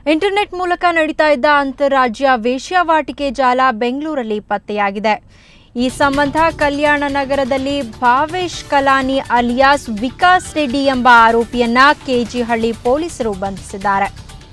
Internet ಮೂಲಕ ನಡೀತಾ ಇದ್ದ ಅಂತಾರಾಜ್ಯ ವೇಶ್ಯಾವಾಟಿಕೆ ಜಾಲ ಬೆಂಗಳೂರಲ್ಲಿ ಪತ್ತೆಯಾಗಿದೆ ಈ ಸಂಬಂಧ ಕಲ್ಯಾಣ ನಗರದಲ್ಲಿ ಭಾವೇಶ್ ಕಲಾನಿ ಅಲಿಯಾಸ್ ವಿಕಾಸ್ ರೆಡ್ಡಿ ಎಂಬ ಆರೋಪಿಯನ್ನ ಕೆಜಿಹಳ್ಳಿ ಪೊಲೀಸರು ಬಂಧಿಸಿದ್ದಾರೆ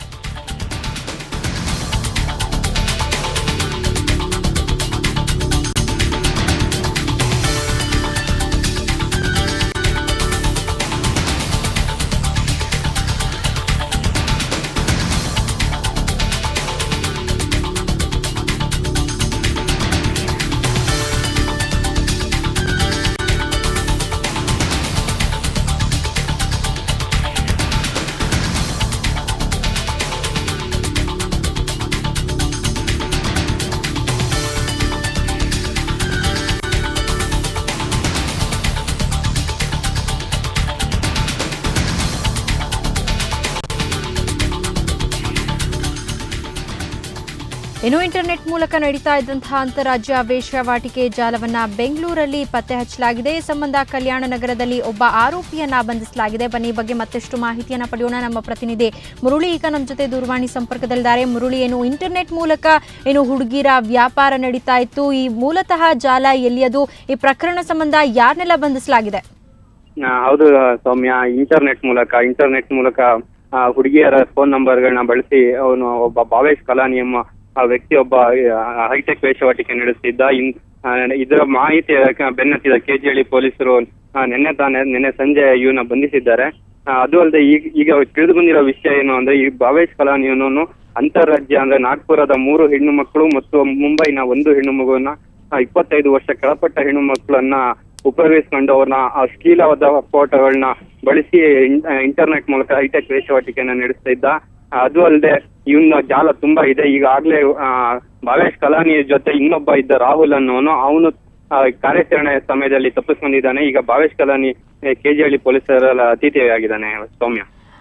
ಇನ್ನು ಇಂಟರ್ನೆಟ್ ಮೂಲಕ ನಡೀತಾ ಇದ್ದಂತಹ ಅಂತಾರಾಜ್ಯ ವೇಶ್ಯಾವಾಟಿಕೆ ಜಾಲವನ್ನ ಬೆಂಗಳೂರಲ್ಲಿ ಪತ್ತೆ ಹಚ್ಚಲಾಗಿದೆ ಈ ಸಂಬಂಧ ಕಲ್ಯಾಣ ನಗರದಲ್ಲಿ ಒಬ್ಬ ಆರೋಪಿಯನ್ನ ಬಂಧಿಸಲಾಗಿದೆ ಬನ್ನಿ ಈ ಬಗ್ಗೆ ಮತ್ತಷ್ಟು ಮಾಹಿತಿಯನ್ನ ಪಡೆಯೋಣ ನಮ್ಮ ಪ್ರತಿನಿಧಿ ಮುರುಳಿ ಈಗ ನಮ್ಮ ಜೊತೆ ದೂರವಾಣಿ ಸಂಪರ್ಕದಲ್ಲಿದ್ದಾರೆ ಮುರುಳಿ ಏನು ಇಂಟರ್ನೆಟ್ ಮೂಲಕ ಏನು ಹುಡುಗಿರ ವ್ಯಾಪಾರ ನಡೀತಾ ಇತ್ತು ಈ ಮೂಲತಃ ಜಾಲ ಎಲ್ಲಿಯದು ಈ ಪ್ರಕರಣ ಸಂಬಂಧ ಯಾರನ್ನೆಲ್ಲ ಬಂಧಿಸಲಾಗಿದೆ ಆ, ಹೌದು ಸೌಮ್ಯ ಇಂಟರ್ನೆಟ್ ಮೂಲಕ ಇಂಟರ್ನೆಟ್ ಮೂಲಕ ಆ, ಹುಡುಗಿಯರ ಫೋನ್ ನಂಬರ್ಗಳನ್ನ ಬಳಸಿ ಅವನು ಒಬ್ಬ ಭಾವೇಶ್ ಕಲಾನಿ ಎಂಬ ಆ ವ್ಯಕ್ತಿ ಒಬ್ಬ ಹೈಟೆಕ್ ವೇಷವಾಟಿಕೆ ನಡೆಸ್ತಿದ್ದ ಇನ್ ಆ, ಇದರ ಮಾಹಿತಿ ಬೆನ್ನತ್ತಿದ ಕೆಜಿಹಳ್ಳಿ ಪೊಲೀಸರು ಆ, ನಿನ್ನೆ ತಾನೇ ನಿನ್ನೆ ಸಂಜೆ ಇವನ್ನ ಬಂಧಿಸಿದ್ದಾರೆ ಆ, ಅದು ಅಲ್ಲದೆ ಈಗ ಈಗ ತಿಳಿದು ಬಂದಿರೋ ವಿಷಯ ಏನು ಅಂದ್ರೆ ಈ ಭಾವೇಶ್ ಕಲಾನಿಯನ್ನು ಅಂತಾರಾಜ್ಯ ಅಂದ್ರೆ ನಾಗ್ಪುರದ ಮೂರು ಹೆಣ್ಣು ಮಕ್ಕಳು ಮತ್ತು ಮುಂಬೈನ ಒಂದು ಹೆಣ್ಣು ಮಗುವನ್ನ ಆ, ಇಪ್ಪತ್ತೈದು ವರ್ಷ ಕೆಳಪಟ್ಟ ಹೆಣ್ಣು ಮಕ್ಕಳನ್ನ ಉಪಯೋಗಿಸ್ಕೊಂಡು ಅವ್ರನ್ನ ಅಶ್ಲೀಲವಾದ ಫೋಟೋಗಳನ್ನ ಬಳಸಿ ಇನ್- ಇಂಟರ್ನೆಟ್ ಮೂಲಕ ಹೈಟೆಕ್ ವೇಷವಾಟಿಕೆಯನ್ನ ನಡೆಸ್ತಾ ಇದ್ದ ಆ, ಅದು ಅಲ್ಲದೆ ಇವನ ಜಾಲ ತುಂಬಾ ಇದೆ ಈಗಾಗ್ಲೇ ಆ, ಭಾವೇಶ್ ಕಲಾನಿ ಜೊತೆ ಇನ್ನೊಬ್ಬ ಇದ್ದ ರಾಹುಲ್ ಅನ್ನೋನು ಅವನು ಕಾರ್ಯಾಚರಣೆ ಸಮಯದಲ್ಲಿ ತಪ್ಪಿಸ್ಕೊಂಡಿದ್ದಾನೆ ಈಗ ಭಾವೇಶ್ ಕಲಾನಿ ಕೆಜಿಹಳ್ಳಿ ಪೊಲೀಸರ ಅತಿಥಿಯಾಗಿದ್ದಾನೆ Soumya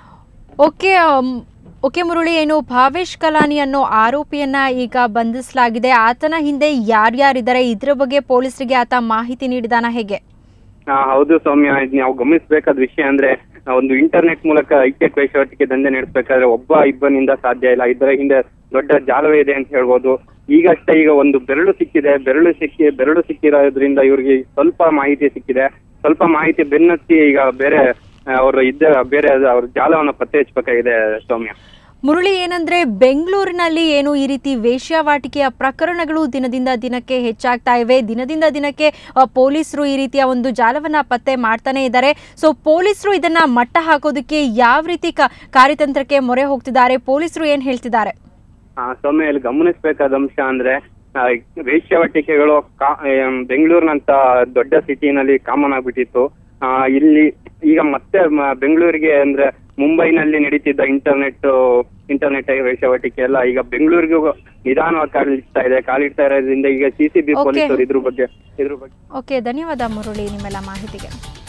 okay um, okay Murali ಏನು ಭಾವೇಶ್ ಕಲಾನಿ ಅನ್ನೋ ಆರೋಪಿಯನ್ನ ಈಗ ಬಂಧಿಸಲಾಗಿದೆ ಆತನ ಹಿಂದೆ ಯಾರ್ಯಾರಿದ್ದಾರೆ ಇದ್ರ ಬಗ್ಗೆ ಪೊಲೀಸರಿಗೆ ಆತ ಮಾಹಿತಿ ನೀಡಿದಾನ ಹೇಗೆ ಆ, ಹೌದು ಸೌಮ್ಯ ಇದ್ ನಾವು ಗಮನಿಸಬೇಕಾದ ವಿಷಯ ಅಂದ್ರೆ ಆ, ಒಂದು ಇಂಟರ್ನೆಟ್ ಮೂಲಕ ಐಟೆಕ್ ವೇಷವಾಟಿಕೆ ದಂಧೆ ನಡೆಸಬೇಕಾದ್ರೆ ಒಬ್ಬ ಇಬ್ಬನಿಂದ ಸಾಧ್ಯ ಇಲ್ಲ ಇದರ ಹಿಂದೆ ದೊಡ್ಡ ಜಾಲವೇ ಇದೆ ಅಂತ ಹೇಳ್ಬೋದು ಈಗಷ್ಟೇ ಈಗ ಒಂದು ಬೆರಳು ಸಿಕ್ಕಿದೆ ಬೆರಳು ಸಿಕ್ಕಿ ಬೆರಳು ಸಿಕ್ಕಿರೋದ್ರಿಂದ ಇವ್ರಿಗೆ ಸ್ವಲ್ಪ ಮಾಹಿತಿ ಸಿಕ್ಕಿದೆ ಸ್ವಲ್ಪ ಮಾಹಿತಿ ಬೆನ್ನತ್ತಿ ಈಗ ಬೇರೆ ಅವರು ಇದ್ದ ಬೇರೆ ಅವ್ರ ಜಾಲವನ್ನ ಪತ್ತೆ ಹಚ್ಚಬೇಕಾಗಿದೆ ಸೌಮ್ಯ ಮುರಳಿ ಏನಂದ್ರೆ ಬೆಂಗಳೂರಿನಲ್ಲಿ ಏನು ಈ ರೀತಿ ವೇಶ್ಯಾವಾಟಿಕೆಯ ಪ್ರಕರಣಗಳು ದಿನದಿಂದ ದಿನಕ್ಕೆ ಹೆಚ್ಚಾಗ್ತಾ ಇವೆ ದಿನದಿಂದ ದಿನಕ್ಕೆ ಆ, ಪೊಲೀಸರು ಈ ರೀತಿಯ ಒಂದು ಜಾಲವನ್ನ ಪತ್ತೆ ಮಾಡ್ತಾನೆ ಇದ್ದಾರೆ ಸೊ ಪೊಲೀಸರು ಇದನ್ನ ಮಟ್ಟ ಹಾಕೋದಕ್ಕೆ ಯಾವ ರೀತಿ ಕ- ಕಾರ್ಯತಂತ್ರಕ್ಕೆ ಮೊರೆ ಹೋಗ್ತಿದ್ದಾರೆ ಪೊಲೀಸರು ಏನ್ ಹೇಳ್ತಿದ್ದಾರೆ ಆ, ಸೌಮ್ಯ ಇಲ್ಲಿ ಗಮನಿಸಬೇಕಾದ ಅಂಶ ಅಂದ್ರೆ ಆ, ವೇಶ್ಯಾವಾಟಿಕೆಗಳು ಕಾ- ಆಮ್, ಬೆಂಗಳೂರಿನಂತ ದೊಡ್ಡ ಸಿಟಿನಲ್ಲಿ ಕಾಮನ್ ಆಗ್ಬಿಟ್ಟಿತ್ತು ಆ, ಇಲ್ಲಿ ಈಗ ಮತ್ತೆ ಮ- ಬೆಂಗಳೂರಿಗೆ ಅಂದ್ರೆ ಮುಂಬೈನಲ್ಲಿ ನಡೀತಿದ್ದ ಇಂಟರ್ನೆಟ್ ಇಂಟರ್ನೆಟ್ ವೇಶ್ಯಾವಾಟಿಕೆ ಎಲ್ಲ ಈಗ ಬೆಂಗಳೂರಿಗೂ ನಿಧಾನವಾಗಿ ಕಾಲಿಡ್ತಾ ಇದೆ ಕಾಲಿಡ್ತಾ ಇರೋದ್ರಿಂದ ಈಗ ಸಿ ಸಿ ಬಿ Okay. ಪೊಲೀಸರು ಇದ್ರ ಬಗ್ಗೆ ಇದ್ರ ಬಗ್ಗೆ ಓಕೆ ಧನ್ಯವಾದ ಮುರಳಿ ನಿಮ್ಮೆಲ್ಲ ಮಾಹಿತಿಗೆ